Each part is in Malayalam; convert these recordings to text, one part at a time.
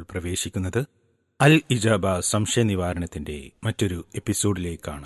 പ്രവേശിക്കുന്നത് അൽ ഇജാബ സംശയ നിവാരണത്തിന്റെ മറ്റൊരു എപ്പിസോഡിലേക്കാണ്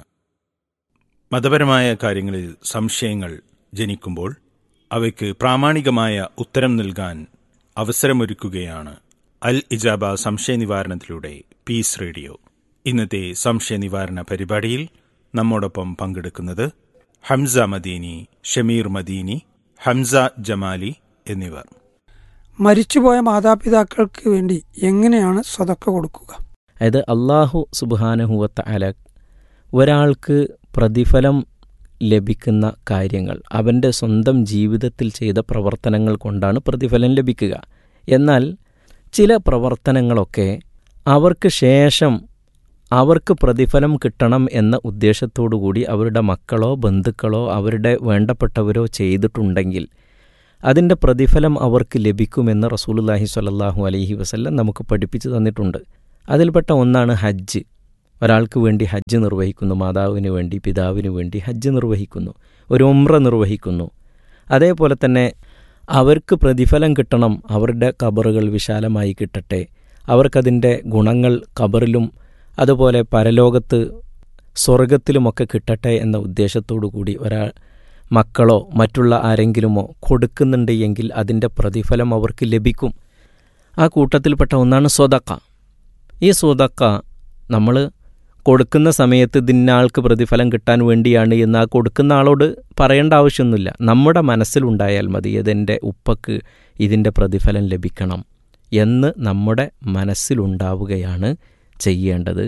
മതപരമായ കാര്യങ്ങളിൽ സംശയങ്ങൾ ജനിക്കുമ്പോൾ അവയ്ക്ക് പ്രാമാണികമായ ഉത്തരം നൽകാൻ അവസരമൊരുക്കുകയാണ് അൽ ഇജാബ സംശയ നിവാരണത്തിലൂടെ പീസ് റേഡിയോ ഇന്നത്തെ സംശയ നിവാരണ പരിപാടിയിൽ നമ്മോടൊപ്പം പങ്കെടുക്കുന്നത് ഹംസ മദീനി ഷമീർ മദീനി ഹംസ ജമാലി എന്നിവർ മരിച്ചുപോയ മാതാപിതാക്കൾക്ക് വേണ്ടി എങ്ങനെയാണ് സ്വതക്ക കൊടുക്കുക അതായത് അള്ളാഹു സുബാനഹുവത്ത അല ഒരാൾക്ക് പ്രതിഫലം ലഭിക്കുന്ന കാര്യങ്ങൾ അവൻ്റെ സ്വന്തം ജീവിതത്തിൽ ചെയ്ത പ്രവർത്തനങ്ങൾ കൊണ്ടാണ് പ്രതിഫലം ലഭിക്കുക എന്നാൽ ചില പ്രവർത്തനങ്ങളൊക്കെ അവർക്ക് ശേഷം അവർക്ക് പ്രതിഫലം കിട്ടണം എന്ന ഉദ്ദേശത്തോടുകൂടി അവരുടെ മക്കളോ ബന്ധുക്കളോ അവരുടെ വേണ്ടപ്പെട്ടവരോ ചെയ്തിട്ടുണ്ടെങ്കിൽ അതിൻ്റെ പ്രതിഫലം അവർക്ക് ലഭിക്കുമെന്ന് റസൂലുല്ലാഹി സ്വല്ലല്ലാഹു അലൈഹി വസല്ലം നമുക്ക് പഠിപ്പിച്ചു തന്നിട്ടുണ്ട് അതിൽപ്പെട്ട ഒന്നാണ് ഹജ്ജ് ഒരാൾക്ക് വേണ്ടി ഹജ്ജ് നിർവഹിക്കുന്നു മാതാവിന് വേണ്ടി പിതാവിന് വേണ്ടി ഹജ്ജ് നിർവഹിക്കുന്നു ഒരു ഉമ്ര നിർവഹിക്കുന്നു അതേപോലെ തന്നെ അവർക്ക് പ്രതിഫലം കിട്ടണം അവരുടെ കബറുകൾ വിശാലമായി കിട്ടട്ടെ അവർക്കതിൻ്റെ ഗുണങ്ങൾ കബറിലും അതുപോലെ പരലോകത്ത് സ്വർഗത്തിലുമൊക്കെ കിട്ടട്ടെ എന്ന ഉദ്ദേശത്തോടു കൂടി ഒരാൾ മക്കളോ മറ്റുള്ള ആരെങ്കിലുമോ കൊടുക്കുന്നുണ്ട് എങ്കിൽ അതിൻ്റെ പ്രതിഫലം അവർക്ക് ലഭിക്കും ആ കൂട്ടത്തിൽപ്പെട്ട ഒന്നാണ് സ്വതക്ക ഈ സ്വതക്ക നമ്മൾ കൊടുക്കുന്ന സമയത്ത് ഇതിന്നാൾക്ക് പ്രതിഫലം കിട്ടാൻ വേണ്ടിയാണ് എന്ന് ആ കൊടുക്കുന്ന ആളോട് പറയേണ്ട ആവശ്യമൊന്നുമില്ല നമ്മുടെ മനസ്സിലുണ്ടായാൽ മതി ഇതെൻ്റെ ഉപ്പക്ക് ഇതിൻ്റെ പ്രതിഫലം ലഭിക്കണം എന്ന് നമ്മുടെ മനസ്സിലുണ്ടാവുകയാണ് ചെയ്യേണ്ടത്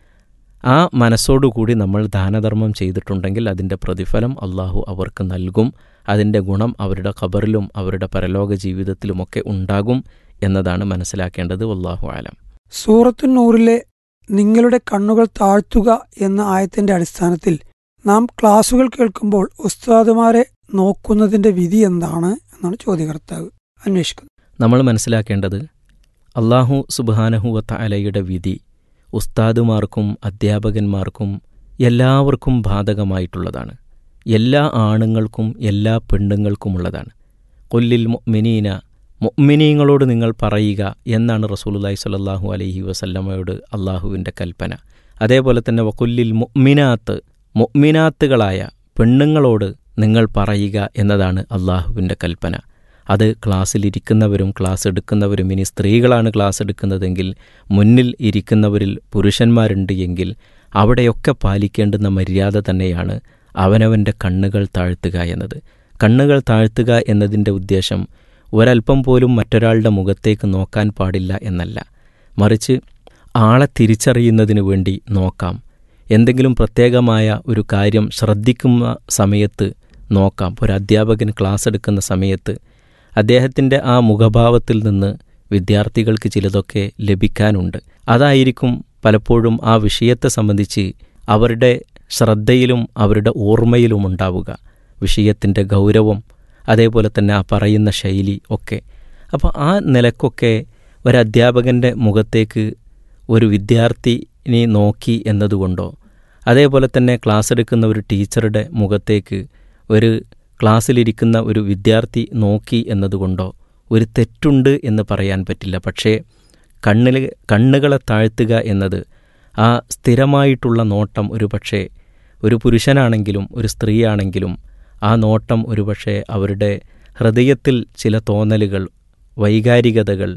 ആ മനസ്സോടുകൂടി നമ്മൾ ദാനധർമ്മം ചെയ്തിട്ടുണ്ടെങ്കിൽ അതിൻ്റെ പ്രതിഫലം അള്ളാഹു അവർക്ക് നൽകും അതിൻ്റെ ഗുണം അവരുടെ ഖബറിലും അവരുടെ പരലോക ജീവിതത്തിലുമൊക്കെ ഉണ്ടാകും എന്നതാണ് മനസ്സിലാക്കേണ്ടത് അള്ളാഹു ആലം സൂറത്തു നൂറിലെ നിങ്ങളുടെ കണ്ണുകൾ താഴ്ത്തുക എന്ന ആയത്തിന്റെ അടിസ്ഥാനത്തിൽ നാം ക്ലാസുകൾ കേൾക്കുമ്പോൾ ഉസ്താദുമാരെ നോക്കുന്നതിന്റെ വിധി എന്താണ് എന്നാണ് ചോദ്യകർത്താവ് അന്വേഷിക്കുന്നത് നമ്മൾ മനസ്സിലാക്കേണ്ടത് അള്ളാഹു സുബാനഹുവത്ത അലയുടെ വിധി ഉസ്താദുമാർക്കും അധ്യാപകന്മാർക്കും എല്ലാവർക്കും ബാധകമായിട്ടുള്ളതാണ് എല്ലാ ആണുങ്ങൾക്കും എല്ലാ പെണ്ണുങ്ങൾക്കുമുള്ളതാണ് കൊല്ലിൽ മൊമിനീന മൊമിനീങ്ങളോട് നിങ്ങൾ പറയുക എന്നാണ് റസൂലുല്ലായി സ്വല്ലല്ലാഹു അലൈഹി വസല്ലമയോട് അള്ളാഹുവിൻ്റെ കൽപ്പന അതേപോലെ തന്നെ വക്കൊല്ലിൽ മൊമിനാത്ത് മൊമിനാത്തുകളായ പെണ്ണുങ്ങളോട് നിങ്ങൾ പറയുക എന്നതാണ് അള്ളാഹുവിൻ്റെ കൽപ്പന അത് ക്ലാസ്സിലിരിക്കുന്നവരും ക്ലാസ് എടുക്കുന്നവരും ഇനി സ്ത്രീകളാണ് ക്ലാസ് എടുക്കുന്നതെങ്കിൽ മുന്നിൽ ഇരിക്കുന്നവരിൽ പുരുഷന്മാരുണ്ട് എങ്കിൽ അവിടെയൊക്കെ പാലിക്കേണ്ടുന്ന മര്യാദ തന്നെയാണ് അവനവൻ്റെ കണ്ണുകൾ താഴ്ത്തുക എന്നത് കണ്ണുകൾ താഴ്ത്തുക എന്നതിൻ്റെ ഉദ്ദേശം ഒരൽപ്പം പോലും മറ്റൊരാളുടെ മുഖത്തേക്ക് നോക്കാൻ പാടില്ല എന്നല്ല മറിച്ച് ആളെ തിരിച്ചറിയുന്നതിന് വേണ്ടി നോക്കാം എന്തെങ്കിലും പ്രത്യേകമായ ഒരു കാര്യം ശ്രദ്ധിക്കുന്ന സമയത്ത് നോക്കാം ഒരു അധ്യാപകൻ ക്ലാസ് എടുക്കുന്ന സമയത്ത് അദ്ദേഹത്തിൻ്റെ ആ മുഖഭാവത്തിൽ നിന്ന് വിദ്യാർത്ഥികൾക്ക് ചിലതൊക്കെ ലഭിക്കാനുണ്ട് അതായിരിക്കും പലപ്പോഴും ആ വിഷയത്തെ സംബന്ധിച്ച് അവരുടെ ശ്രദ്ധയിലും അവരുടെ ഓർമ്മയിലും ഉണ്ടാവുക വിഷയത്തിൻ്റെ ഗൗരവം അതേപോലെ തന്നെ ആ പറയുന്ന ശൈലി ഒക്കെ അപ്പോൾ ആ നിലക്കൊക്കെ ഒരധ്യാപകൻ്റെ മുഖത്തേക്ക് ഒരു വിദ്യാർത്ഥിനെ നോക്കി എന്നതുകൊണ്ടോ അതേപോലെ തന്നെ ക്ലാസ് എടുക്കുന്ന ഒരു ടീച്ചറുടെ മുഖത്തേക്ക് ഒരു ക്ലാസ്സിലിരിക്കുന്ന ഒരു വിദ്യാർത്ഥി നോക്കി എന്നതുകൊണ്ടോ ഒരു തെറ്റുണ്ട് എന്ന് പറയാൻ പറ്റില്ല പക്ഷേ കണ്ണിൽ കണ്ണുകളെ താഴ്ത്തുക എന്നത് ആ സ്ഥിരമായിട്ടുള്ള നോട്ടം ഒരു പക്ഷേ ഒരു പുരുഷനാണെങ്കിലും ഒരു സ്ത്രീയാണെങ്കിലും ആ നോട്ടം ഒരുപക്ഷെ അവരുടെ ഹൃദയത്തിൽ ചില തോന്നലുകൾ വൈകാരികതകൾ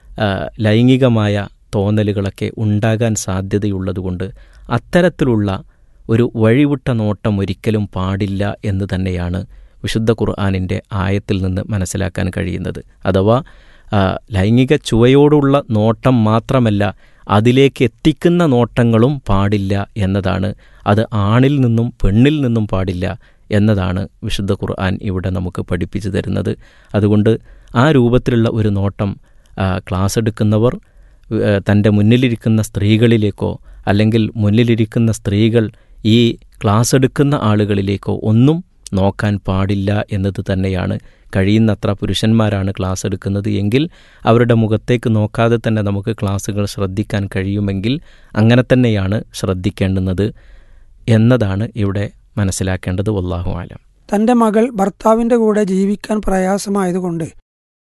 ലൈംഗികമായ തോന്നലുകളൊക്കെ ഉണ്ടാകാൻ സാധ്യതയുള്ളതുകൊണ്ട് അത്തരത്തിലുള്ള ഒരു വഴിവിട്ട നോട്ടം ഒരിക്കലും പാടില്ല എന്ന് തന്നെയാണ് വിശുദ്ധ ഖുർആാനിൻ്റെ ആയത്തിൽ നിന്ന് മനസ്സിലാക്കാൻ കഴിയുന്നത് അഥവാ ലൈംഗിക ചുവയോടുള്ള നോട്ടം മാത്രമല്ല അതിലേക്ക് എത്തിക്കുന്ന നോട്ടങ്ങളും പാടില്ല എന്നതാണ് അത് ആണിൽ നിന്നും പെണ്ണിൽ നിന്നും പാടില്ല എന്നതാണ് വിശുദ്ധ ഖുർആൻ ഇവിടെ നമുക്ക് പഠിപ്പിച്ചു തരുന്നത് അതുകൊണ്ട് ആ രൂപത്തിലുള്ള ഒരു നോട്ടം ക്ലാസ് എടുക്കുന്നവർ തൻ്റെ മുന്നിലിരിക്കുന്ന സ്ത്രീകളിലേക്കോ അല്ലെങ്കിൽ മുന്നിലിരിക്കുന്ന സ്ത്രീകൾ ഈ ക്ലാസ് എടുക്കുന്ന ആളുകളിലേക്കോ ഒന്നും നോക്കാൻ പാടില്ല എന്നത് തന്നെയാണ് കഴിയുന്നത്ര പുരുഷന്മാരാണ് ക്ലാസ് എടുക്കുന്നത് എങ്കിൽ അവരുടെ മുഖത്തേക്ക് നോക്കാതെ തന്നെ നമുക്ക് ക്ലാസ്സുകൾ ശ്രദ്ധിക്കാൻ കഴിയുമെങ്കിൽ അങ്ങനെ തന്നെയാണ് ശ്രദ്ധിക്കേണ്ടുന്നത് എന്നതാണ് ഇവിടെ മനസ്സിലാക്കേണ്ടത് വല്ലാഹു ആലം തന്റെ മകൾ ഭർത്താവിന്റെ കൂടെ ജീവിക്കാൻ പ്രയാസമായതുകൊണ്ട്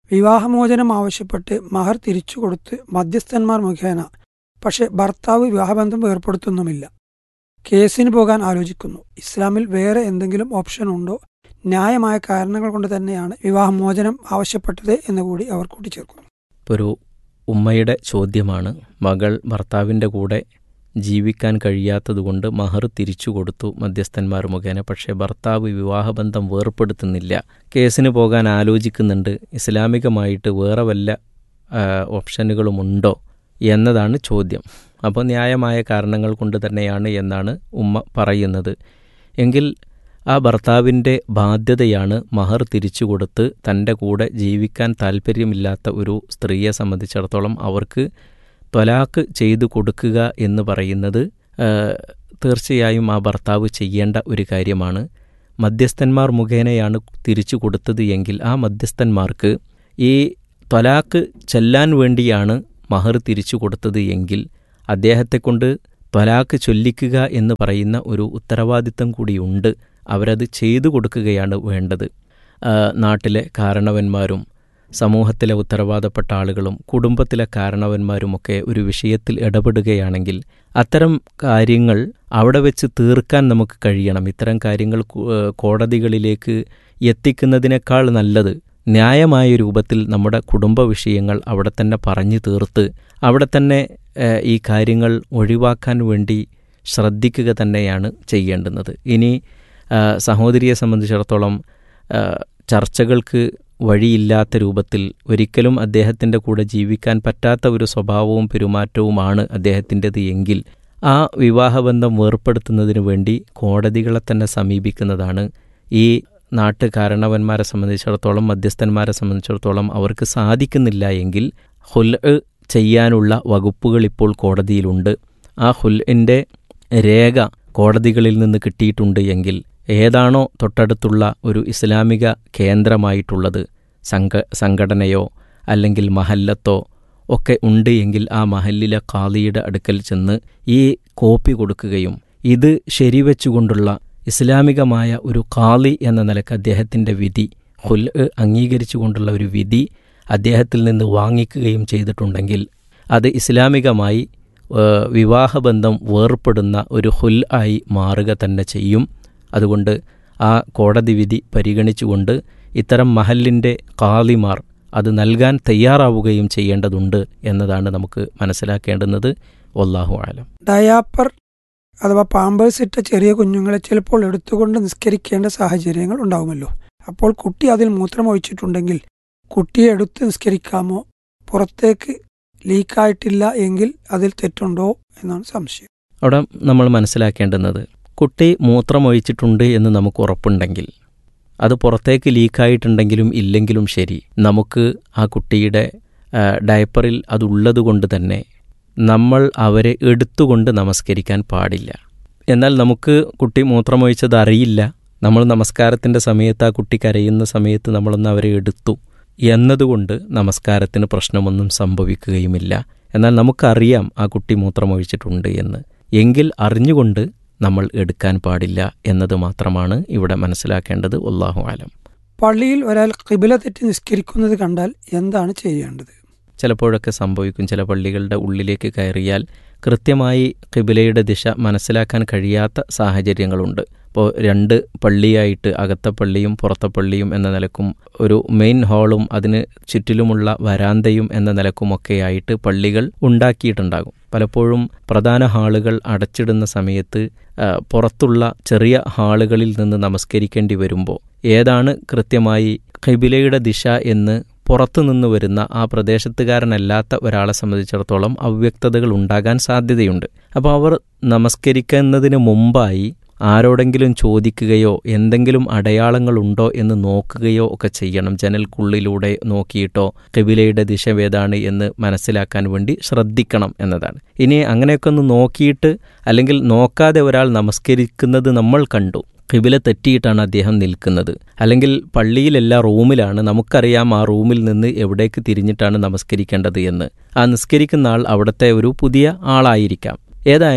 വിവാഹമോചനം ആവശ്യപ്പെട്ട് മഹർ തിരിച്ചു കൊടുത്ത് മധ്യസ്ഥന്മാർ മുഖേന പക്ഷെ ഭർത്താവ് വിവാഹബന്ധം ഏർപ്പെടുത്തുന്നുമില്ല കേസിന് പോകാൻ ആലോചിക്കുന്നു ഇസ്ലാമിൽ വേറെ എന്തെങ്കിലും ഓപ്ഷൻ ഉണ്ടോ ന്യായമായ കാരണങ്ങൾ കൊണ്ട് തന്നെയാണ് വിവാഹമോചനം ആവശ്യപ്പെട്ടത് എന്നുകൂടി അവർ കൂട്ടിച്ചേർക്കുന്നു ഇപ്പോൾ ഒരു ഉമ്മയുടെ ചോദ്യമാണ് മകൾ ഭർത്താവിൻ്റെ കൂടെ ജീവിക്കാൻ കഴിയാത്തതുകൊണ്ട് മഹർ തിരിച്ചു കൊടുത്തു മധ്യസ്ഥന്മാർ മുഖേന പക്ഷേ ഭർത്താവ് വിവാഹബന്ധം വേർപ്പെടുത്തുന്നില്ല കേസിന് പോകാൻ ആലോചിക്കുന്നുണ്ട് ഇസ്ലാമികമായിട്ട് വേറെ വല്ല ആ, ഓപ്ഷനുകളുമുണ്ടോ എന്നതാണ് ചോദ്യം അപ്പോൾ ന്യായമായ കാരണങ്ങൾ കൊണ്ട് തന്നെയാണ് എന്നാണ് ഉമ്മ പറയുന്നത് എങ്കിൽ ആ ഭർത്താവിൻ്റെ ബാധ്യതയാണ് മഹർ തിരിച്ചു കൊടുത്ത് തൻ്റെ കൂടെ ജീവിക്കാൻ താല്പര്യമില്ലാത്ത ഒരു സ്ത്രീയെ സംബന്ധിച്ചിടത്തോളം അവർക്ക് ത്വലാക്ക് ചെയ്തു കൊടുക്കുക എന്ന് പറയുന്നത് ആ, തീർച്ചയായും ആ ഭർത്താവ് ചെയ്യേണ്ട ഒരു കാര്യമാണ് മധ്യസ്ഥന്മാർ മുഖേനയാണ് തിരിച്ചു കൊടുത്തത് എങ്കിൽ ആ മധ്യസ്ഥന്മാർക്ക് ഈ ത്വലാക്ക് ചെല്ലാൻ വേണ്ടിയാണ് മഹർ തിരിച്ചു കൊടുത്തത് എങ്കിൽ അദ്ദേഹത്തെക്കൊണ്ട് ത്വലാക്ക് ചൊല്ലിക്കുക എന്ന് പറയുന്ന ഒരു ഉത്തരവാദിത്തം കൂടിയുണ്ട് അവരത് ചെയ്തു കൊടുക്കുകയാണ് വേണ്ടത് ആ, നാട്ടിലെ കാരണവന്മാരും സമൂഹത്തിലെ ഉത്തരവാദപ്പെട്ട ആളുകളും കുടുംബത്തിലെ കാരണവന്മാരുമൊക്കെ ഒരു വിഷയത്തിൽ ഇടപെടുകയാണെങ്കിൽ അത്തരം കാര്യങ്ങൾ അവിടെ വെച്ച് തീർക്കാൻ നമുക്ക് കഴിയണം ഇത്തരം കാര്യങ്ങൾ കു- ഏ, കോടതികളിലേക്ക് എത്തിക്കുന്നതിനേക്കാൾ നല്ലത് ന്യായമായ രൂപത്തിൽ നമ്മുടെ കുടുംബ വിഷയങ്ങൾ അവിടെ തന്നെ പറഞ്ഞു തീർത്ത് അവിടെ തന്നെ ഏ, ഈ കാര്യങ്ങൾ ഒഴിവാക്കാൻ വേണ്ടി ശ്രദ്ധിക്കുക തന്നെയാണ് ചെയ്യേണ്ടുന്നത് ഇനി ആ, സഹോദരിയെ സംബന്ധിച്ചിടത്തോളം ആ, ചർച്ചകൾക്ക് വഴിയില്ലാത്ത രൂപത്തിൽ ഒരിക്കലും അദ്ദേഹത്തിൻ്റെ കൂടെ ജീവിക്കാൻ പറ്റാത്ത ഒരു സ്വഭാവവും പെരുമാറ്റവുമാണ് അദ്ദേഹത്തിൻ്റെത് എങ്കിൽ ആ വിവാഹബന്ധം വേർപ്പെടുത്തുന്നതിന് വേണ്ടി കോടതികളെ തന്നെ സമീപിക്കുന്നതാണ് ഈ നാട്ട് കാരണവന്മാരെ സംബന്ധിച്ചിടത്തോളം മധ്യസ്ഥന്മാരെ സംബന്ധിച്ചിടത്തോളം അവർക്ക് സാധിക്കുന്നില്ല എങ്കിൽ ഹുൽ ചെയ്യാനുള്ള വകുപ്പുകൾ ഇപ്പോൾ കോടതിയിലുണ്ട് ആ ഹുൽഇൻ്റെ രേഖ കോടതികളിൽ നിന്ന് കിട്ടിയിട്ടുണ്ട് എങ്കിൽ ഏതാണോ തൊട്ടടുത്തുള്ള ഒരു ഇസ്ലാമിക കേന്ദ്രമായിട്ടുള്ളത് സംഘ സംഘടനയോ അല്ലെങ്കിൽ മഹല്ലത്തോ ഒക്കെ ഉണ്ട് എങ്കിൽ ആ മഹല്ലിലെ കാളിയുടെ അടുക്കൽ ചെന്ന് ഈ കോപ്പി കൊടുക്കുകയും ഇത് ശരിവെച്ചുകൊണ്ടുള്ള ഇസ്ലാമികമായ ഒരു കാളി എന്ന നിലക്ക് അദ്ദേഹത്തിൻ്റെ വിധി ഹുൽ അംഗീകരിച്ചുകൊണ്ടുള്ള ഒരു വിധി അദ്ദേഹത്തിൽ നിന്ന് വാങ്ങിക്കുകയും ചെയ്തിട്ടുണ്ടെങ്കിൽ അത് ഇസ്ലാമികമായി ഏഹ്, വിവാഹബന്ധം വേർപ്പെടുന്ന ഒരു ഹുൽ ആയി മാറുക തന്നെ ചെയ്യും അതുകൊണ്ട് ആ കോടതി വിധി പരിഗണിച്ചുകൊണ്ട് ഇത്തരം മഹലിൻ്റെ കാളിമാർ അത് നൽകാൻ തയ്യാറാവുകയും ചെയ്യേണ്ടതുണ്ട് എന്നതാണ് നമുക്ക് മനസ്സിലാക്കേണ്ടുന്നത് വല്ലാഹു ആലം ഡയാപ്പർ അഥവാ പാമ്പേഴ്സ് ഇട്ട ചെറിയ കുഞ്ഞുങ്ങളെ ചിലപ്പോൾ എടുത്തുകൊണ്ട് നിസ്കരിക്കേണ്ട സാഹചര്യങ്ങൾ ഉണ്ടാവുമല്ലോ അപ്പോൾ കുട്ടി അതിൽ മൂത്രം ഒഴിച്ചിട്ടുണ്ടെങ്കിൽ കുട്ടിയെ എടുത്ത് നിസ്കരിക്കാമോ പുറത്തേക്ക് ലീക്കായിട്ടില്ല എങ്കിൽ അതിൽ തെറ്റുണ്ടോ എന്നാണ് സംശയം അവിടെ നമ്മൾ മനസ്സിലാക്കേണ്ടുന്നത് കുട്ടി മൂത്രമൊഴിച്ചിട്ടുണ്ട് എന്ന് നമുക്ക് ഉറപ്പുണ്ടെങ്കിൽ അത് പുറത്തേക്ക് ലീക്കായിട്ടുണ്ടെങ്കിലും ഇല്ലെങ്കിലും ശരി നമുക്ക് ആ കുട്ടിയുടെ ആ, ഡയപ്പറിൽ അതുള്ളത് കൊണ്ട് തന്നെ നമ്മൾ അവരെ എടുത്തുകൊണ്ട് നമസ്കരിക്കാൻ പാടില്ല എന്നാൽ നമുക്ക് കുട്ടി മൂത്രമൊഴിച്ചത് അറിയില്ല നമ്മൾ നമസ്കാരത്തിൻ്റെ സമയത്ത് ആ കുട്ടി കരയുന്ന സമയത്ത് നമ്മളൊന്ന് അവരെ എടുത്തു എന്നതുകൊണ്ട് നമസ്കാരത്തിന് പ്രശ്നമൊന്നും സംഭവിക്കുകയുമില്ല എന്നാൽ നമുക്കറിയാം ആ കുട്ടി മൂത്രമൊഴിച്ചിട്ടുണ്ട് എന്ന് എങ്കിൽ അറിഞ്ഞുകൊണ്ട് നമ്മൾ എടുക്കാൻ പാടില്ല എന്നത് മാത്രമാണ് ഇവിടെ മനസ്സിലാക്കേണ്ടത് ഒല്ലാഹു ആലം പള്ളിയിൽ ഒരാൾ കിബില തെറ്റി നിസ്കരിക്കുന്നത് കണ്ടാൽ എന്താണ് ചെയ്യേണ്ടത് ചിലപ്പോഴൊക്കെ സംഭവിക്കും ചില പള്ളികളുടെ ഉള്ളിലേക്ക് കയറിയാൽ കൃത്യമായി കിബിലയുടെ ദിശ മനസ്സിലാക്കാൻ കഴിയാത്ത സാഹചര്യങ്ങളുണ്ട് ഇപ്പോൾ രണ്ട് പള്ളിയായിട്ട് അകത്തെ പള്ളിയും പുറത്തെ പള്ളിയും എന്ന നിലക്കും ഒരു മെയിൻ ഹാളും അതിന് ചുറ്റിലുമുള്ള വരാന്തയും എന്ന നിലക്കുമൊക്കെയായിട്ട് പള്ളികൾ ഉണ്ടാക്കിയിട്ടുണ്ടാകും പലപ്പോഴും പ്രധാന ഹാളുകൾ അടച്ചിടുന്ന സമയത്ത് ആ, പുറത്തുള്ള ചെറിയ ഹാളുകളിൽ നിന്ന് നമസ്കരിക്കേണ്ടി വരുമ്പോൾ ഏതാണ് കൃത്യമായി ഖിബിലയുടെ ദിശ എന്ന് പുറത്തുനിന്ന് വരുന്ന ആ പ്രദേശത്തുകാരനല്ലാത്ത ഒരാളെ സംബന്ധിച്ചിടത്തോളം അവ്യക്തതകൾ ഉണ്ടാകാൻ സാധ്യതയുണ്ട് അപ്പോൾ അവർ നമസ്കരിക്കുന്നതിന് മുമ്പായി ആരോടെങ്കിലും ചോദിക്കുകയോ എന്തെങ്കിലും അടയാളങ്ങളുണ്ടോ എന്ന് നോക്കുകയോ ഒക്കെ ചെയ്യണം ജനൽക്കുള്ളിലൂടെ നോക്കിയിട്ടോ കബിലയുടെ ദിശ ഏതാണ് എന്ന് മനസ്സിലാക്കാൻ വേണ്ടി ശ്രദ്ധിക്കണം എന്നതാണ് ഇനി അങ്ങനെയൊക്കെ ഒന്ന് നോക്കിയിട്ട് അല്ലെങ്കിൽ നോക്കാതെ ഒരാൾ നമസ്കരിക്കുന്നത് നമ്മൾ കണ്ടു കിബില തെറ്റിയിട്ടാണ് അദ്ദേഹം നിൽക്കുന്നത് അല്ലെങ്കിൽ പള്ളിയിലെല്ലാ റൂമിലാണ് നമുക്കറിയാം ആ റൂമിൽ നിന്ന് എവിടേക്ക് തിരിഞ്ഞിട്ടാണ് നമസ്കരിക്കേണ്ടത് എന്ന് ആ നിസ്കരിക്കുന്ന ആൾ അവിടുത്തെ ഒരു പുതിയ ആളായിരിക്കാം ഏതായാലും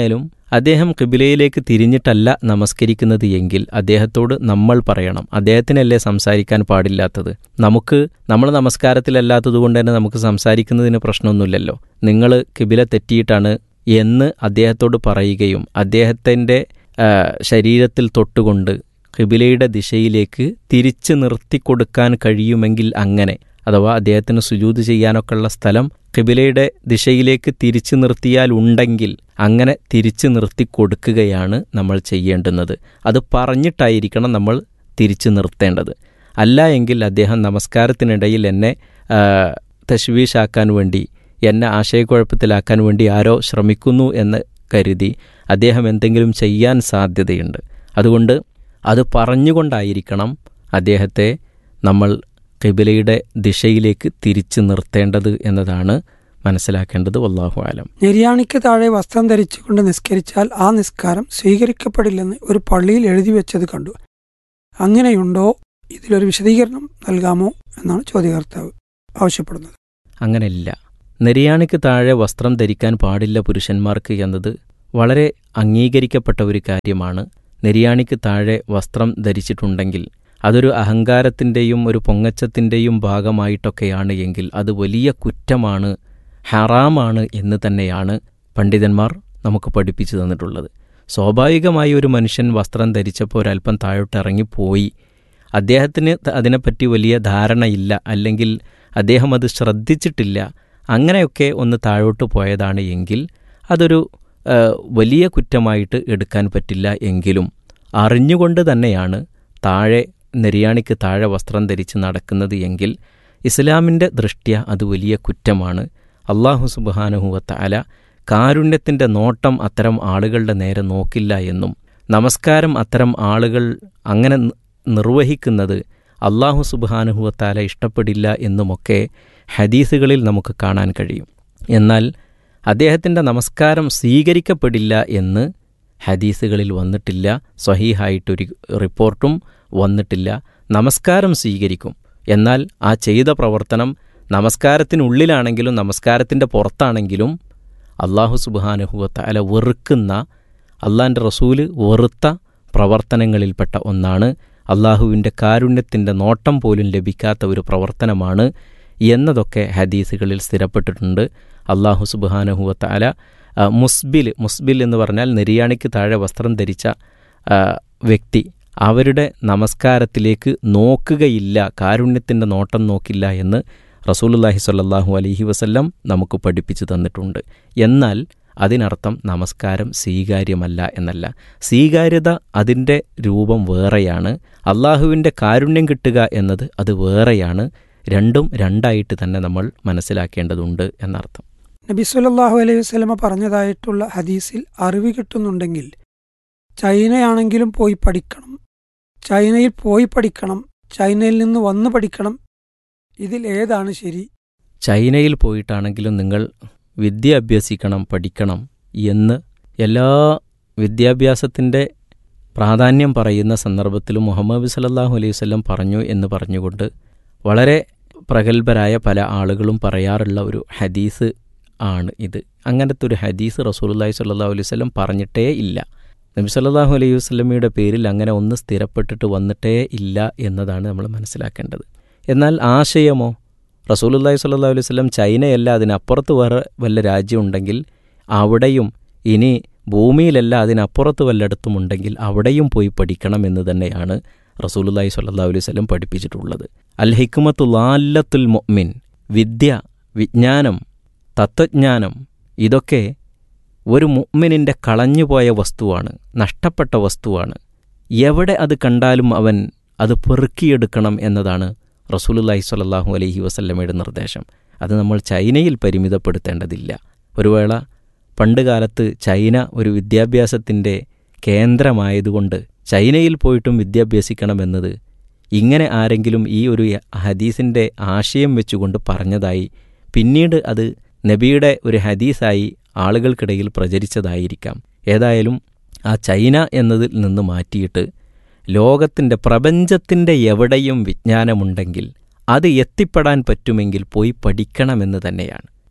അദ്ദേഹം കിബിലയിലേക്ക് തിരിഞ്ഞിട്ടല്ല നമസ്കരിക്കുന്നത് എങ്കിൽ അദ്ദേഹത്തോട് നമ്മൾ പറയണം അദ്ദേഹത്തിനല്ലേ സംസാരിക്കാൻ പാടില്ലാത്തത് നമുക്ക് നമ്മൾ നമസ്കാരത്തിലല്ലാത്തത് കൊണ്ട് തന്നെ നമുക്ക് സംസാരിക്കുന്നതിന് പ്രശ്നമൊന്നുമില്ലല്ലോ നിങ്ങൾ കിബില തെറ്റിയിട്ടാണ് എന്ന് അദ്ദേഹത്തോട് പറയുകയും അദ്ദേഹത്തിൻ്റെ ശരീരത്തിൽ തൊട്ടുകൊണ്ട് കിബിലയുടെ ദിശയിലേക്ക് തിരിച്ചു നിർത്തിക്കൊടുക്കാൻ കഴിയുമെങ്കിൽ അങ്ങനെ അഥവാ അദ്ദേഹത്തിന് സുജൂത് ചെയ്യാനൊക്കെയുള്ള സ്ഥലം കിബിലയുടെ ദിശയിലേക്ക് തിരിച്ചു നിർത്തിയാൽ ഉണ്ടെങ്കിൽ അങ്ങനെ തിരിച്ചു നിർത്തി കൊടുക്കുകയാണ് നമ്മൾ ചെയ്യേണ്ടുന്നത് അത് പറഞ്ഞിട്ടായിരിക്കണം നമ്മൾ തിരിച്ചു നിർത്തേണ്ടത് അല്ല എങ്കിൽ അദ്ദേഹം നമസ്കാരത്തിനിടയിൽ എന്നെ തശ്വീഷാക്കാൻ വേണ്ടി എന്നെ ആശയക്കുഴപ്പത്തിലാക്കാൻ വേണ്ടി ആരോ ശ്രമിക്കുന്നു എന്ന് കരുതി അദ്ദേഹം എന്തെങ്കിലും ചെയ്യാൻ സാധ്യതയുണ്ട് അതുകൊണ്ട് അത് പറഞ്ഞുകൊണ്ടായിരിക്കണം അദ്ദേഹത്തെ നമ്മൾ കിബിലയുടെ ദിശയിലേക്ക് തിരിച്ചു നിർത്തേണ്ടത് എന്നതാണ് മനസ്സിലാക്കേണ്ടത് വല്ലാഹു ആലം നിര്യാണിക്ക് താഴെ വസ്ത്രം ധരിച്ചുകൊണ്ട് നിസ്കരിച്ചാൽ ആ നിസ്കാരം സ്വീകരിക്കപ്പെടില്ലെന്ന് ഒരു പള്ളിയിൽ എഴുതി വെച്ചത് കണ്ടു അങ്ങനെയുണ്ടോ ഇതിലൊരു വിശദീകരണം നൽകാമോ എന്നാണ് ചോദ്യകർത്താവ് ആവശ്യപ്പെടുന്നത് അങ്ങനെയില്ല നിര്യാണിക്ക് താഴെ വസ്ത്രം ധരിക്കാൻ പാടില്ല പുരുഷന്മാർക്ക് എന്നത് വളരെ അംഗീകരിക്കപ്പെട്ട ഒരു കാര്യമാണ് നിര്യാണിക്ക് താഴെ വസ്ത്രം ധരിച്ചിട്ടുണ്ടെങ്കിൽ അതൊരു അഹങ്കാരത്തിൻ്റെയും ഒരു പൊങ്ങച്ചത്തിൻ്റെയും ഭാഗമായിട്ടൊക്കെയാണ് എങ്കിൽ അത് വലിയ കുറ്റമാണ് ഹറാമാണ് എന്ന് തന്നെയാണ് പണ്ഡിതന്മാർ നമുക്ക് പഠിപ്പിച്ചു തന്നിട്ടുള്ളത് സ്വാഭാവികമായി ഒരു മനുഷ്യൻ വസ്ത്രം ധരിച്ചപ്പോൾ ഒരല്പം താഴോട്ട് ഇറങ്ങിപ്പോയി അദ്ദേഹത്തിന് അതിനെപ്പറ്റി വലിയ ധാരണയില്ല അല്ലെങ്കിൽ അദ്ദേഹം അത് ശ്രദ്ധിച്ചിട്ടില്ല അങ്ങനെയൊക്കെ ഒന്ന് താഴോട്ട് പോയതാണ് എങ്കിൽ അതൊരു വലിയ കുറ്റമായിട്ട് എടുക്കാൻ പറ്റില്ല എങ്കിലും അറിഞ്ഞുകൊണ്ട് തന്നെയാണ് താഴെ നെരിയാണിക്ക് താഴെ വസ്ത്രം ധരിച്ച് നടക്കുന്നത് എങ്കിൽ ഇസ്ലാമിൻ്റെ ദൃഷ്ട്യ അത് വലിയ കുറ്റമാണ് അള്ളാഹു സുബാനുഹുവത്ത അല കാരുണ്യത്തിൻ്റെ നോട്ടം അത്തരം ആളുകളുടെ നേരെ നോക്കില്ല എന്നും നമസ്കാരം അത്തരം ആളുകൾ അങ്ങനെ നിർവഹിക്കുന്നത് അള്ളാഹു സുബാനുഹുവത്താല ഇഷ്ടപ്പെടില്ല എന്നുമൊക്കെ ഹദീസുകളിൽ നമുക്ക് കാണാൻ കഴിയും എന്നാൽ അദ്ദേഹത്തിൻ്റെ നമസ്കാരം സ്വീകരിക്കപ്പെടില്ല എന്ന് ഹദീസുകളിൽ വന്നിട്ടില്ല സ്വഹീഹായിട്ടൊരു റിപ്പോർട്ടും വന്നിട്ടില്ല നമസ്കാരം സ്വീകരിക്കും എന്നാൽ ആ ചെയ്ത പ്രവർത്തനം നമസ്കാരത്തിനുള്ളിലാണെങ്കിലും നമസ്കാരത്തിൻ്റെ പുറത്താണെങ്കിലും അള്ളാഹു സുബാനുഹുവത്ത അല വെറുക്കുന്ന അള്ളാൻ്റെ റസൂല് വെറുത്ത പ്രവർത്തനങ്ങളിൽപ്പെട്ട ഒന്നാണ് അള്ളാഹുവിൻ്റെ കാരുണ്യത്തിൻ്റെ നോട്ടം പോലും ലഭിക്കാത്ത ഒരു പ്രവർത്തനമാണ് എന്നതൊക്കെ ഹദീസുകളിൽ സ്ഥിരപ്പെട്ടിട്ടുണ്ട് അള്ളാഹു സുബാനഹുവത്ത അല മുസ്ബിൽ മുസ്ബിൽ എന്ന് പറഞ്ഞാൽ നെരിയാണിക്ക് താഴെ വസ്ത്രം ധരിച്ച വ്യക്തി അവരുടെ നമസ്കാരത്തിലേക്ക് നോക്കുകയില്ല കാരുണ്യത്തിൻ്റെ നോട്ടം നോക്കില്ല എന്ന് റസൂലുല്ലാഹി സ്വല്ലല്ലാഹു അലൈഹി വസല്ലം നമുക്ക് പഠിപ്പിച്ചു തന്നിട്ടുണ്ട് എന്നാൽ അതിനർത്ഥം നമസ്കാരം സ്വീകാര്യമല്ല എന്നല്ല സ്വീകാര്യത അതിൻ്റെ രൂപം വേറെയാണ് അള്ളാഹുവിൻ്റെ കാരുണ്യം കിട്ടുക എന്നത് അത് വേറെയാണ് രണ്ടും രണ്ടായിട്ട് തന്നെ നമ്മൾ മനസ്സിലാക്കേണ്ടതുണ്ട് എന്നർത്ഥം നബി സല്ലല്ലാഹു അലൈഹി വസല്ലമ പറഞ്ഞതായിട്ടുള്ള ഹദീസിൽ അറിവ് കിട്ടുന്നുണ്ടെങ്കിൽ ചൈനയാണെങ്കിലും പോയി പഠിക്കണം ചൈനയിൽ പോയി പഠിക്കണം ചൈനയിൽ നിന്ന് വന്ന് പഠിക്കണം ഇതിൽ ഏതാണ് ശരി ചൈനയിൽ പോയിട്ടാണെങ്കിലും നിങ്ങൾ വിദ്യ അഭ്യസിക്കണം പഠിക്കണം എന്ന് എല്ലാ വിദ്യാഭ്യാസത്തിൻ്റെ പ്രാധാന്യം പറയുന്ന സന്ദർഭത്തിലും മുഹമ്മദ് സല്ലല്ലാഹു അലൈഹി വസല്ലം പറഞ്ഞു എന്ന് പറഞ്ഞുകൊണ്ട് വളരെ പ്രഗത്ഭരായ പല ആളുകളും പറയാറുള്ള ഒരു ഹദീസ് ആണ് ഇത് അങ്ങനത്തെ ഒരു ഹദീസ് റസൂലുള്ളാഹി സ്വല്ലല്ലാഹു അലൈഹി വസല്ലം പറഞ്ഞിട്ടേ ഇല്ല നബി സല്ലല്ലാഹു അലൈഹി വസല്ലമയുടെ പേരിൽ അങ്ങനെ ഒന്ന് സ്ഥിരപ്പെട്ടിട്ട് വന്നിട്ടേ ഇല്ല എന്നതാണ് നമ്മൾ മനസ്സിലാക്കേണ്ടത് എന്നാൽ ആശയമോ റസൂലുള്ളാഹി സ്വല്ലല്ലാഹു അലൈഹി വസല്ലം ചൈനയല്ല അതിനപ്പുറത്ത് വേറെ വല്ല രാജ്യമുണ്ടെങ്കിൽ അവിടെയും ഇനി ഭൂമിയിലല്ല അതിനപ്പുറത്ത് വല്ലയിടത്തും ഉണ്ടെങ്കിൽ അവിടെയും പോയി പഠിക്കണം എന്ന് തന്നെയാണ് റസൂലുള്ളാഹി സ്വല്ലല്ലാഹു അലൈഹി വസല്ലം പഠിപ്പിച്ചിട്ടുള്ളത് അൽ ഹിക്മത്തു ലാല്ലത്തുൽ മൊമിൻ വിദ്യ വിജ്ഞാനം തത്വജ്ഞാനം ഇതൊക്കെ ഒരു മുഅ്മിനിൻ്റെ കളഞ്ഞുപോയ വസ്തുവാണ് നഷ്ടപ്പെട്ട വസ്തുവാണ് എവിടെ അത് കണ്ടാലും അവൻ അത് പെറുക്കിയെടുക്കണം എന്നതാണ് റസൂലുല്ലാഹി സ്വല്ലല്ലാഹു അലൈഹി വസല്ലമയുടെ നിർദ്ദേശം അത് നമ്മൾ ചൈനയിൽ പരിമിതപ്പെടുത്തേണ്ടതില്ല ഒരു വേള പണ്ട് കാലത്ത് ചൈന ഒരു വിദ്യാഭ്യാസത്തിൻ്റെ കേന്ദ്രമായതുകൊണ്ട് ചൈനയിൽ പോയിട്ടും വിദ്യാഭ്യാസിക്കണമെന്നത് ഇങ്ങനെ ആരെങ്കിലും ഈ ഒരു ഹദീസിൻ്റെ ആശയം വെച്ചുകൊണ്ട് പറഞ്ഞതായി പിന്നീട് അത് നബിയുടെ ഒരു ഹദീസായി ആളുകൾക്കിടയിൽ പ്രചരിച്ചതായിരിക്കാം ഏതായാലും ആ ചൈന എന്നതിൽ നിന്ന് മാറ്റിയിട്ട് ലോകത്തിൻ്റെ പ്രപഞ്ചത്തിൻ്റെ എവിടെയും വിജ്ഞാനമുണ്ടെങ്കിൽ അത് എത്തിപ്പെടാൻ പറ്റുമെങ്കിൽ പോയി പഠിക്കണമെന്ന് തന്നെയാണ്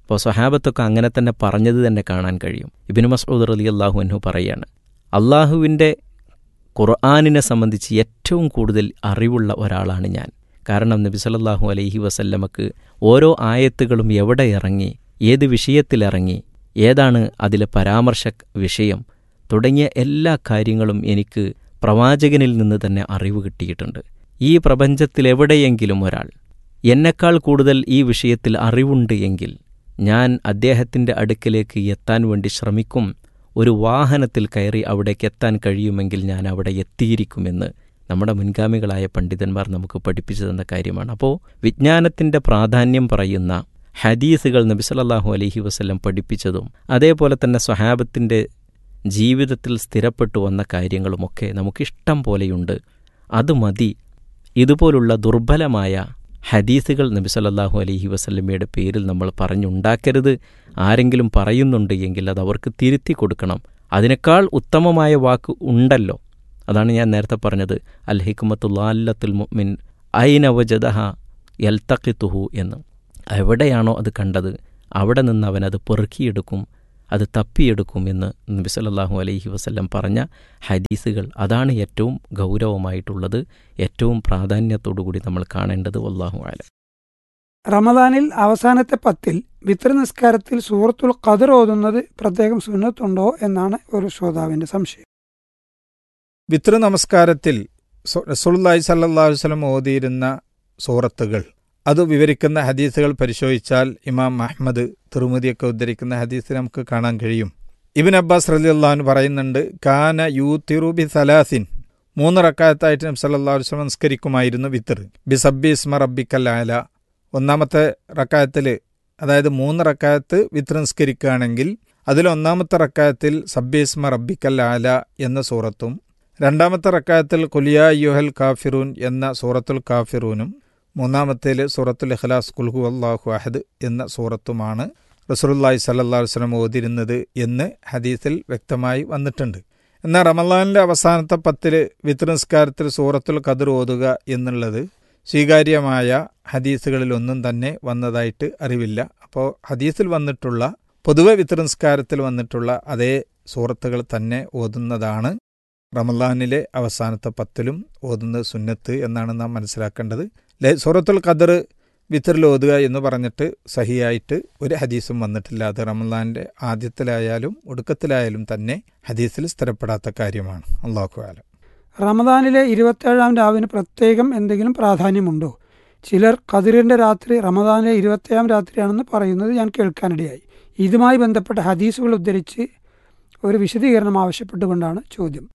അപ്പോൾ സ്വഹാബത്തൊക്കെ അങ്ങനെ തന്നെ പറഞ്ഞത് തന്നെ കാണാൻ കഴിയും ഇബിന് മസൂദ് അലി അള്ളാഹു അൻഹു പറയാണ് അള്ളാഹുവിൻ്റെ ഖുർആാനിനെ സംബന്ധിച്ച് ഏറ്റവും കൂടുതൽ അറിവുള്ള ഒരാളാണ് ഞാൻ കാരണം നബി സല്ലല്ലാഹു അലൈഹി വസല്ലമക്ക് ഓരോ ആയത്തുകളും എവിടെ ഇറങ്ങി ഏത് വിഷയത്തിലിറങ്ങി ഏതാണ് അതിലെ പരാമർശ വിഷയം തുടങ്ങിയ എല്ലാ കാര്യങ്ങളും എനിക്ക് പ്രവാചകനിൽ നിന്ന് തന്നെ അറിവ് കിട്ടിയിട്ടുണ്ട് ഈ പ്രപഞ്ചത്തിൽ എവിടെയെങ്കിലും ഒരാൾ എന്നെക്കാൾ കൂടുതൽ ഈ വിഷയത്തിൽ അറിവുണ്ട് എങ്കിൽ ഞാൻ അദ്ദേഹത്തിൻ്റെ അടുക്കലേക്ക് എത്താൻ വേണ്ടി ശ്രമിക്കും ഒരു വാഹനത്തിൽ കയറി അവിടേക്ക് എത്താൻ കഴിയുമെങ്കിൽ ഞാൻ അവിടെ എത്തിയിരിക്കുമെന്ന് നമ്മുടെ മുൻഗാമികളായ പണ്ഡിതന്മാർ നമുക്ക് പഠിപ്പിച്ചു തന്ന കാര്യമാണ് അപ്പോൾ വിജ്ഞാനത്തിൻ്റെ പ്രാധാന്യം പറയുന്ന ഹദീസുകൾ നബി സല്ലല്ലാഹു അലൈഹി വസല്ലം പഠിപ്പിച്ചതും അതേപോലെ തന്നെ സ്വഹാബത്തിൻ്റെ ജീവിതത്തിൽ സ്ഥിരപ്പെട്ടു വന്ന കാര്യങ്ങളുമൊക്കെ നമുക്കിഷ്ടം പോലെയുണ്ട് അത് മതി ഇതുപോലുള്ള ദുർബലമായ ഹദീസുകൾ നബി സല്ലല്ലാഹു അലൈഹി വസല്ലമയുടെ പേരിൽ നമ്മൾ പറഞ്ഞുണ്ടാക്കരുത് ആരെങ്കിലും പറയുന്നുണ്ട് എങ്കിൽ അത് അവർക്ക് തിരുത്തി കൊടുക്കണം അതിനേക്കാൾ ഉത്തമമായ വാക്ക് ഉണ്ടല്ലോ അതാണ് ഞാൻ നേരത്തെ പറഞ്ഞത് അൽ ഹിക്മത്തുല്ലാല്ലത്തുൽ മുഅ്മിൻ ഐന വജദഹ യൽത്തഖിത്തുഹു എന്ന് എവിടെയാണോ അത് കണ്ടത് അവിടെ നിന്ന് അവൻ അത് പെറുക്കിയെടുക്കും അത് തപ്പിയെടുക്കും എന്ന് നബി സല്ലല്ലാഹു അലൈഹി വസല്ലം പറഞ്ഞ ഹദീസുകൾ അതാണ് ഏറ്റവും ഗൗരവമായിട്ടുള്ളത് ഏറ്റവും പ്രാധാന്യത്തോടുകൂടി നമ്മൾ കാണേണ്ടത് വല്ലാഹു ആലം റമദാനിൽ അവസാനത്തെ പത്തിൽ വിത്ര നിസ്കാരത്തിൽ സൂറത്തുൽ ഖദർ ഓതുന്നത് പ്രത്യേകം സുന്നത്തുണ്ടോ എന്നാണ് ഒരു ശ്രോതാവിന്റെ സംശയം വിത്ര നമസ്കാരത്തിൽ റസൂലുള്ളാഹി സല്ലല്ലാഹു അലൈഹി വസല്ലം ഓതിയിരുന്ന സൂറത്തുകൾ അത് വിവരിക്കുന്ന ഹദീസുകൾ പരിശോധിച്ചാൽ ഇമാം അഹ്മദ് തിറുമതിയൊക്കെ ഉദ്ധരിക്കുന്ന ഹദീസ് നമുക്ക് കാണാൻ കഴിയും ഇബിൻ അബ്ബാസ് റലിയുള്ളഹാൻ പറയുന്നുണ്ട് കാന യൂ തിറുബി സലാസിൻ മൂന്ന് റക്കായത്തായിട്ട് നബി സല്ലല്ലാഹു അലൈഹി വസല്ലം നിസ്കരിക്കുമായിരുന്നു വിത്തർ ബി സബ്ബി ഇസ്മ റബ്ബിക്കൽ ആല ഒന്നാമത്തെ റക്കായത്തിൽ അതായത് മൂന്ന് റക്കായത്ത് വിത്തർ നിസ്കരിക്കുകയാണെങ്കിൽ അതിൽ ഒന്നാമത്തെ റക്കായത്തിൽ സബ്ബി ഇസ്മ റബ്ബിക്കൽ ആല എന്ന സൂറത്തും രണ്ടാമത്തെ റക്കായത്തിൽ കുലിയ യുഹൽ കാഫിറൂൻ എന്ന സൂറത്തുൽ കാഫിറൂനും മൂന്നാമത്തേൽ സൂറത്തുൽ ഇഖ്ലാസ് കുൽഹു അള്ളാഹു അഹദ് എന്ന സൂറത്തുമാണ് റസൂലുള്ളാഹി സല്ലല്ലാഹു അലൈഹി വസല്ലം ഓതിരുന്നത് എന്ന് ഹദീസിൽ വ്യക്തമായി വന്നിട്ടുണ്ട് എന്നാൽ റമലാനിലെ അവസാനത്തെ പത്തിൽ വിത്ര നിസ്കാരത്തിൽ സൂറത്തുൽ ഖദർ ഓതുക എന്നുള്ളത് സ്വീകാര്യമായ ഹദീസുകളിൽ ഒന്നും തന്നെ വന്നതായിട്ട് അറിവില്ല അപ്പോൾ ഹദീസിൽ വന്നിട്ടുള്ള പൊതുവെ വിത്ര നിസ്കാരത്തിൽ വന്നിട്ടുള്ള അതേ സൂറത്തുകൾ തന്നെ ഓതുന്നതാണ് റമലാനിലെ അവസാനത്തെ പത്തിലും ഓതുന്നത് സുന്നത്ത് എന്നാണ് നാം മനസ്സിലാക്കേണ്ടത് സൂറത്തുൽ ഖദർ വിത്തറിൽ ഓതുക എന്ന് പറഞ്ഞിട്ട് സഹിയായിട്ട് ഒരു ഹദീസും വന്നിട്ടില്ല അത് റമലാന്റെ ആദ്യത്തിലായാലും ഒടുക്കത്തിലായാലും തന്നെ ഹദീസിൽ സ്ഥിരപ്പെടാത്ത കാര്യമാണ് അള്ളാഹു ആലം റമദാനിലെ ഇരുപത്തേഴാം രാവിന് പ്രത്യേകം എന്തെങ്കിലും പ്രാധാന്യമുണ്ടോ ചിലർ ഖദിറിന്റെ രാത്രി റമദാനിലെ ഇരുപത്തേഴാം രാത്രിയാണെന്ന് പറയുന്നത് ഞാൻ കേൾക്കാനിടയായി ഇതുമായി ബന്ധപ്പെട്ട ഹദീസുകൾ ഉദ്ധരിച്ച് ഒരു വിശദീകരണം ആവശ്യപ്പെട്ടുകൊണ്ടാണ് ചോദ്യം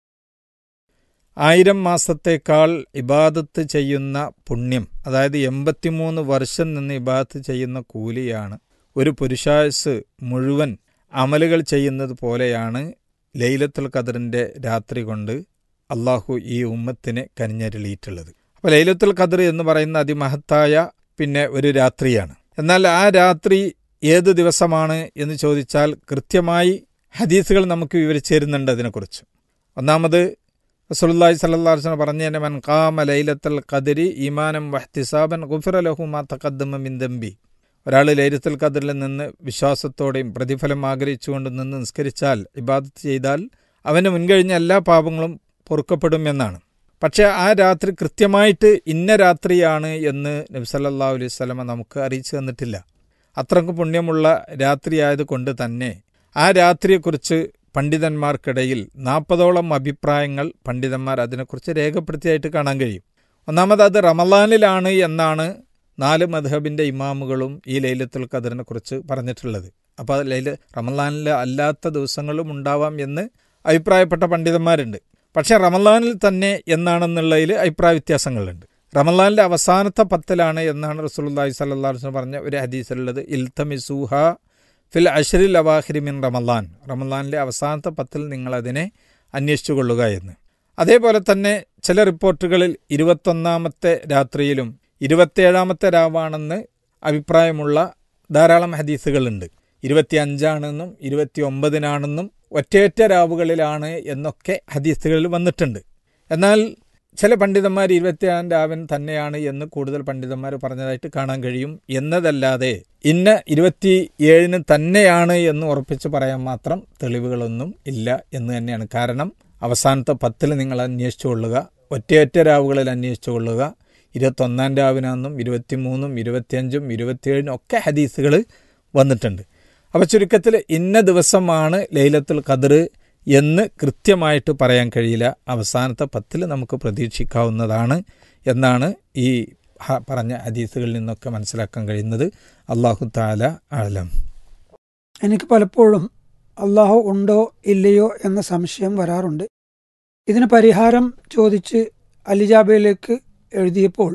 ആയിരം മാസത്തേക്കാൾ ഇബാദത്ത് ചെയ്യുന്ന പുണ്യം അതായത് എൺപത്തിമൂന്ന് വർഷം നിന്ന് ഇബാദത്ത് ചെയ്യുന്ന കൂലിയാണ് ഒരു പുരുഷായുസ് മുഴുവൻ അമലുകൾ ചെയ്യുന്നത് പോലെയാണ് ലൈലത്തുൽ ഖദറിന്റെ രാത്രി കൊണ്ട് അള്ളാഹു ഈ ഉമ്മത്തിനെ കനിഞ്ഞരുളിയിട്ടുള്ളത് അപ്പോൾ ലൈലത്തുൽ ഖദർ എന്ന് പറയുന്ന അതിമഹത്തായ പിന്നെ ഒരു രാത്രിയാണ് എന്നാൽ ആ രാത്രി ഏത് ദിവസമാണ് എന്ന് ചോദിച്ചാൽ കൃത്യമായി ഹദീസുകൾ നമുക്ക് വിവരിച്ചു തരുന്നുണ്ട് അതിനെക്കുറിച്ച് ഒന്നാമത് റസൂലുള്ളാഹി സ്വല്ലല്ലാഹു അലൈഹി വസല്ലം പറഞ്ഞു തന്നെ മൻ ഖാമ ലൈലത്തുൽ ഖദരി ഈമാനം വഹ്തിസാബൻ ഗുഫിറ ലഹു മാ തഖദ്ദമ മിൻ ദംബി ഒരാൾ ലൈലത്തുൽ ഖദറിൽ നിന്ന് വിശ്വാസത്തോടെയും പ്രതിഫലം ആഗ്രഹിച്ചുകൊണ്ട് നിന്ന് നിസ്കരിച്ചാൽ ഇബാദത്ത് ചെയ്താൽ അവന് മുൻകഴിഞ്ഞ എല്ലാ പാപങ്ങളും പൊറുക്കപ്പെടും എന്നാണ് പക്ഷേ ആ രാത്രി കൃത്യമായിട്ട് ഇന്ന രാത്രിയാണ് എന്ന് നബി സല്ലല്ലാഹു അലൈഹി വസല്ലമ നമുക്ക് അറിയിച്ചു തന്നിട്ടില്ല അത്രക്ക് പുണ്യമുള്ള രാത്രിയായത് കൊണ്ട് തന്നെ ആ രാത്രിയെക്കുറിച്ച് പണ്ഡിതന്മാർക്കിടയിൽ നാൽപ്പതോളം അഭിപ്രായങ്ങൾ പണ്ഡിതന്മാർ അതിനെക്കുറിച്ച് രേഖപ്പെടുത്തിയായിട്ട് കാണാൻ കഴിയും ഒന്നാമത് അത് റമലാനിലാണ് എന്നാണ് നാല് മധബിൻ്റെ ഇമാമുകളും ഈ ലൈലത്തുൽ ഖദറിനെ കുറിച്ച് പറഞ്ഞിട്ടുള്ളത് അപ്പോൾ അത് ലൈല റമലാനിൽ അല്ലാത്ത ദിവസങ്ങളും ഉണ്ടാവാം എന്ന് അഭിപ്രായപ്പെട്ട പണ്ഡിതന്മാരുണ്ട് പക്ഷേ റമലാനിൽ തന്നെ എന്നാണെന്നുള്ളതിൽ അഭിപ്രായ വ്യത്യാസങ്ങളുണ്ട് റമലാനിലെ അവസാനത്തെ പത്തിലാണ് എന്നാണ് റസൂലുള്ളാഹി സ്വല്ലല്ലാഹു അലൈഹി വസല്ലം പറഞ്ഞ ഒരു ഹദീസിലുള്ളത് ഇൽത്തമിസൂഹ ഫിൽ അഷറിൽ അവാഹിരി മിൻ റമലാൻ റമലാനിലെ അവസാനത്തെ പത്തിൽ നിങ്ങളതിനെ അന്വേഷിച്ചു കൊള്ളുക എന്ന് അതേപോലെ തന്നെ ചില റിപ്പോർട്ടുകളിൽ ഇരുപത്തൊന്നാമത്തെ രാത്രിയിലും ഇരുപത്തേഴാമത്തെ രാവാണെന്ന് അഭിപ്രായമുള്ള ധാരാളം ഹദീസുകളുണ്ട് ഇരുപത്തിയഞ്ചാണെന്നും ഇരുപത്തി ഒമ്പതിനാണെന്നും ഒറ്റയൊറ്റ രാവുകളിലാണ് എന്നൊക്കെ ഹദീസുകളിൽ വന്നിട്ടുണ്ട് എന്നാൽ ചില പണ്ഡിതന്മാർ ഇരുപത്തിയേഴാം രാവൻ തന്നെയാണ് എന്ന് കൂടുതൽ പണ്ഡിതന്മാർ പറഞ്ഞതായിട്ട് കാണാൻ കഴിയും എന്നതല്ലാതെ ഇന്ന ഇരുപത്തി ഏഴിന് തന്നെയാണ് എന്ന് ഉറപ്പിച്ച് പറയാൻ മാത്രം തെളിവുകളൊന്നും ഇല്ല എന്ന് തന്നെയാണ് കാരണം അവസാനത്തെ പത്തിൽ നിങ്ങൾ അന്വേഷിച്ചു കൊള്ളുക ഒറ്റയൊറ്റ രാവുകളിൽ അന്വേഷിച്ചു കൊള്ളുക ഇരുപത്തൊന്നാം രാവിനാന്നും ഇരുപത്തിമൂന്നും ഇരുപത്തിയഞ്ചും ഇരുപത്തിയേഴിനും ഒക്കെ ഹദീസുകൾ വന്നിട്ടുണ്ട് അപ്പോൾ ചുരുക്കത്തിൽ ഇന്ന ദിവസമാണ് ലൈലത്തുൽ ഖദർ എന്ന് കൃത്യമായിട്ട് പറയാൻ കഴിയില്ല അവസാനത്തെ പത്തിൽ നമുക്ക് പ്രതീക്ഷിക്കാവുന്നതാണ് എന്നാണ് ഈ ഹ- പറഞ്ഞ ഹദീസുകളിൽ നിന്നൊക്കെ മനസ്സിലാക്കാൻ കഴിയുന്നത് അള്ളാഹു താല ആലം എനിക്ക് പലപ്പോഴും അള്ളാഹു ഉണ്ടോ ഇല്ലയോ എന്ന സംശയം വരാറുണ്ട് ഇതിന് പരിഹാരം ചോദിച്ച് അലിജാബയിലേക്ക് എഴുതിയപ്പോൾ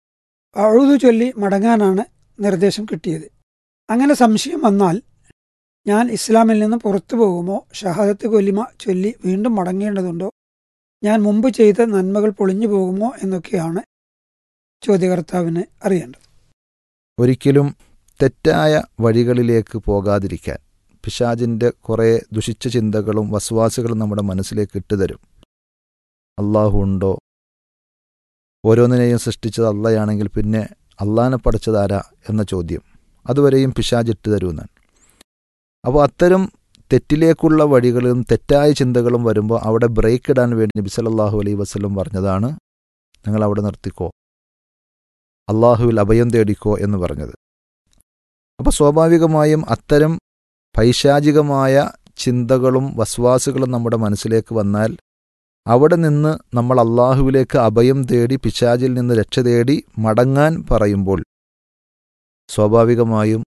അഴുതു ചൊല്ലി മടങ്ങാനാണ് നിർദ്ദേശം കിട്ടിയത് അങ്ങനെ സംശയം വന്നാൽ ഞാൻ ഇസ്ലാമിൽ നിന്ന് പുറത്തു പോകുമോ ഷഹാദത്ത് കൊല്ലിമ ചൊല്ലി വീണ്ടും മടങ്ങേണ്ടതുണ്ടോ ഞാൻ മുമ്പ് ചെയ്ത നന്മകൾ പൊളിഞ്ഞു പോകുമോ എന്നൊക്കെയാണ് ചോദ്യകർത്താവിന് അറിയേണ്ടത് ഒരിക്കലും തെറ്റായ വഴികളിലേക്ക് പോകാതിരിക്കാൻ പിശാജിൻ്റെ കുറേ ദുഷിച്ച ചിന്തകളും വസ്വാസുകളും നമ്മുടെ മനസ്സിലേക്ക് ഇട്ടുതരും അള്ളാഹു ഉണ്ടോ ഓരോന്നിനെയും സൃഷ്ടിച്ചത് അള്ളയാണെങ്കിൽ പിന്നെ അള്ളാനെ പഠിച്ചതാരാ എന്ന ചോദ്യം അതുവരെയും പിശാജ് ഇട്ട് തരുമെന്നാണ് അപ്പോൾ അത്തരം തെറ്റിലേക്കുള്ള വഴികളും തെറ്റായ ചിന്തകളും വരുമ്പോൾ അവിടെ ബ്രേക്ക് ഇടാൻ വേണ്ടി നബി സല്ലല്ലാഹു അലൈഹി വസല്ലം പറഞ്ഞതാണ് നിങ്ങൾ അവിടെ നിർത്തിക്കോ അള്ളാഹുവിൽ അഭയം തേടിക്കോ എന്ന് പറഞ്ഞത് അപ്പോൾ സ്വാഭാവികമായും അത്തരം പൈശാചികമായ ചിന്തകളും വസ്വാസുകളും നമ്മുടെ മനസ്സിലേക്ക് വന്നാൽ അവിടെ നിന്ന് നമ്മൾ അള്ളാഹുവിലേക്ക് അഭയം തേടി പിശാചിൽ നിന്ന് രക്ഷ തേടി മടങ്ങാൻ പറയുമ്പോൾ സ്വാഭാവികമായും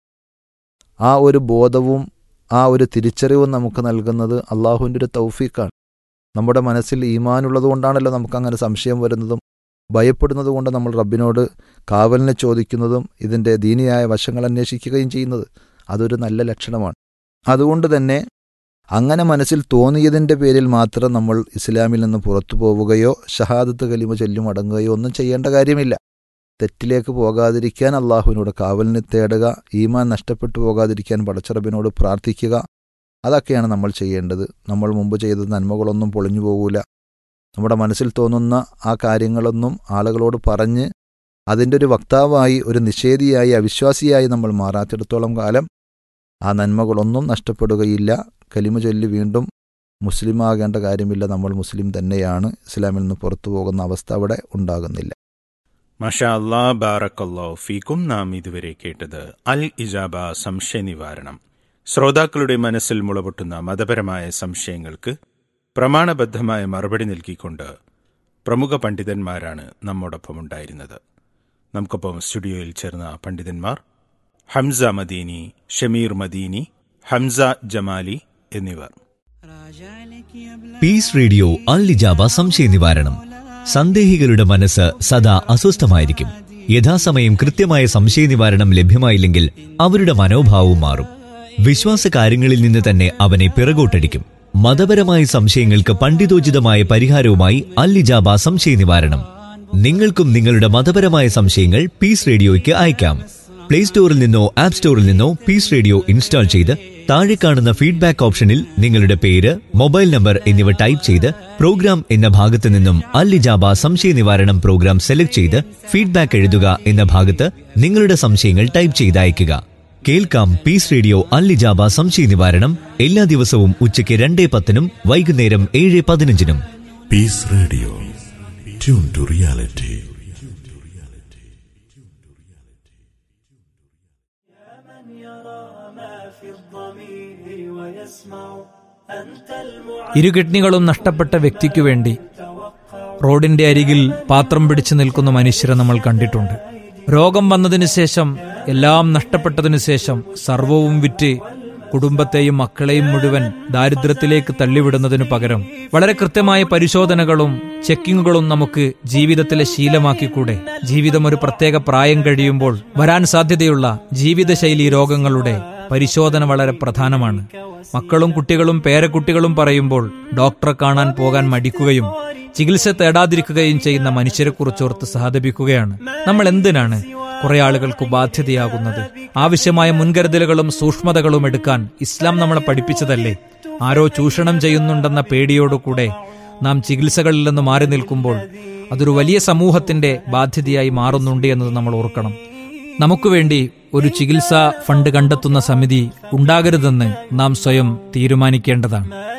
ആ ഒരു ബോധവും ആ ഒരു തിരിച്ചറിവും നമുക്ക് നൽകുന്നത് അള്ളാഹുവിൻ്റെ ഒരു തൗഫീക്കാണ് നമ്മുടെ മനസ്സിൽ ഈമാനുള്ളത് കൊണ്ടാണല്ലോ നമുക്കങ്ങനെ സംശയം വരുന്നതും ഭയപ്പെടുന്നത് കൊണ്ട് നമ്മൾ റബ്ബിനോട് കാവലിനെ ചോദിക്കുന്നതും ഇതിൻ്റെ ദീനിയായ വശങ്ങൾ അന്വേഷിക്കുകയും ചെയ്യുന്നത് അതൊരു നല്ല ലക്ഷണമാണ് അതുകൊണ്ട് തന്നെ അങ്ങനെ മനസ്സിൽ തോന്നിയതിൻ്റെ പേരിൽ മാത്രം നമ്മൾ ഇസ്ലാമിൽ നിന്ന് പുറത്തു പോവുകയോ ഷഹാദത്ത് കലിമ ചൊല്ലി മടങ്ങുകയോ ഒന്നും ചെയ്യേണ്ട കാര്യമില്ല തെറ്റിലേക്ക് പോകാതിരിക്കാൻ അള്ളാഹുവിനോട് കാവലിനെ തേടുക ഈമാൻ നഷ്ടപ്പെട്ടു പോകാതിരിക്കാൻ പടച്ചറബിനോട് പ്രാർത്ഥിക്കുക അതൊക്കെയാണ് നമ്മൾ ചെയ്യേണ്ടത് നമ്മൾ മുമ്പ് ചെയ്ത നന്മകളൊന്നും പൊളിഞ്ഞു പോകൂല നമ്മുടെ മനസ്സിൽ തോന്നുന്ന ആ കാര്യങ്ങളൊന്നും ആളുകളോട് പറഞ്ഞ് അതിൻ്റെ ഒരു വക്താവായി ഒരു നിഷേധിയായി അവിശ്വാസിയായി നമ്മൾ മാറാത്തിടത്തോളം കാലം ആ നന്മകളൊന്നും നഷ്ടപ്പെടുകയില്ല കലിമ ചൊല്ലി വീണ്ടും മുസ്ലിം ആകേണ്ട കാര്യമില്ല നമ്മൾ മുസ്ലിം തന്നെയാണ് ഇസ്ലാമിൽ നിന്ന് പുറത്തു പോകുന്ന അവസ്ഥ അവിടെ ഉണ്ടാകുന്നില്ല മഷാ അല്ലാ ബാറക്കല്ലോ ഫീക്കും നാം ഇതുവരെ കേട്ടത് അൽ ഇജാബ സംശയ നിവാരണം ശ്രോതാക്കളുടെ മനസ്സിൽ മുളപൊട്ടുന്ന മതപരമായ സംശയങ്ങൾക്ക് പ്രമാണബദ്ധമായ മറുപടി നൽകിക്കൊണ്ട് പ്രമുഖ പണ്ഡിതന്മാരാണ് നമ്മോടൊപ്പം ഉണ്ടായിരുന്നത് നമുക്കൊപ്പം സ്റ്റുഡിയോയിൽ ചേർന്ന പണ്ഡിതന്മാർ ഹംസ മദീനി ഷമീർ മദീനി ഹംസ ജമാലി എന്നിവർ പീസ് റേഡിയോ അൽ ഇജാബ സംശയ നിവാരണം സന്ദേഹികളുടെ മനസ്സ് സദാ അസ്വസ്ഥമായിരിക്കും യഥാസമയം കൃത്യമായ സംശയ നിവാരണം ലഭ്യമായില്ലെങ്കിൽ അവരുടെ മനോഭാവവും മാറും വിശ്വാസ കാര്യങ്ങളിൽ നിന്ന് തന്നെ അവനെ പിറകോട്ടടിക്കും മതപരമായ സംശയങ്ങൾക്ക് പണ്ഡിതോചിതമായ പരിഹാരവുമായി അൽ ഇജാബ സംശയ നിവാരണം നിങ്ങൾക്കും നിങ്ങളുടെ മതപരമായ സംശയങ്ങൾ പീസ് റേഡിയോയ്ക്ക് അയക്കാം പ്ലേ സ്റ്റോറിൽ നിന്നോ ആപ്പ് സ്റ്റോറിൽ നിന്നോ പീസ് റേഡിയോ ഇൻസ്റ്റാൾ ചെയ്ത് താഴെ കാണുന്ന ഫീഡ്ബാക്ക് ഓപ്ഷനിൽ നിങ്ങളുടെ പേര് മൊബൈൽ നമ്പർ എന്നിവ ടൈപ്പ് ചെയ്ത് പ്രോഗ്രാം എന്ന ഭാഗത്ത് നിന്നും അൽ ഇജാബ സംശയ നിവാരണം പ്രോഗ്രാം സെലക്ട് ചെയ്ത് ഫീഡ്ബാക്ക് എഴുതുക എന്ന ഭാഗത്ത് നിങ്ങളുടെ സംശയങ്ങൾ ടൈപ്പ് ചെയ്ത് അയയ്ക്കുക കേൾക്കാം പീസ് റേഡിയോ അൽ ഇജാബ സംശയ നിവാരണം എല്ലാ ദിവസവും ഉച്ചയ്ക്ക് രണ്ടേ പത്തിനും വൈകുന്നേരം ഏഴ് പതിനഞ്ചിനും Peace Radio. Tune to reality. ഇരു കിഡ്നികളും നഷ്ടപ്പെട്ട വ്യക്തിക്കു വേണ്ടി റോഡിന്റെ അരികിൽ പാത്രം പിടിച്ചു നിൽക്കുന്ന മനുഷ്യരെ നമ്മൾ കണ്ടിട്ടുണ്ട് രോഗം വന്നതിന് ശേഷം എല്ലാം നഷ്ടപ്പെട്ടതിനു ശേഷം സർവവും വിറ്റ് കുടുംബത്തെയും മക്കളെയും മുഴുവൻ ദാരിദ്ര്യത്തിലേക്ക് തള്ളിവിടുന്നതിനു പകരം വളരെ കൃത്യമായ പരിശോധനകളും ചെക്കിങ്ങുകളും നമുക്ക് ജീവിതത്തിലെ ശീലമാക്കിക്കൂടെ ജീവിതം ഒരു പ്രത്യേക പ്രായം കഴിയുമ്പോൾ വരാൻ സാധ്യതയുള്ള ജീവിതശൈലി രോഗങ്ങളുടെ പരിശോധന വളരെ പ്രധാനമാണ് മക്കളും കുട്ടികളും പേരക്കുട്ടികളും പറയുമ്പോൾ ഡോക്ടറെ കാണാൻ പോകാൻ മടിക്കുകയും ചികിത്സ തേടാതിരിക്കുകയും ചെയ്യുന്ന മനുഷ്യരെക്കുറിച്ചോർത്ത് സഹതപിക്കുകയാണ് നമ്മൾ എന്തിനാണ് കുറെ ആളുകൾക്ക് ബാധ്യതയാകുന്നത് ആവശ്യമായ മുൻകരുതലുകളും സൂക്ഷ്മതകളും എടുക്കാൻ ഇസ്ലാം നമ്മളെ പഠിപ്പിച്ചതല്ലേ ആരോ ചൂഷണം ചെയ്യുന്നുണ്ടെന്ന പേടിയോടുകൂടെ നാം ചികിത്സകളിൽ നിന്ന് മാറി നിൽക്കുമ്പോൾ അതൊരു വലിയ സമൂഹത്തിന്റെ ബാധ്യതയായി മാറുന്നുണ്ട് എന്നത് നമ്മൾ ഓർക്കണം നമുക്ക് വേണ്ടി ഒരു ചികിത്സാ ഫണ്ട് കണ്ടെത്തുന്ന സമിതി ഉണ്ടാകരുതെന്ന് നാം സ്വയം തീരുമാനിക്കേണ്ടതാണ്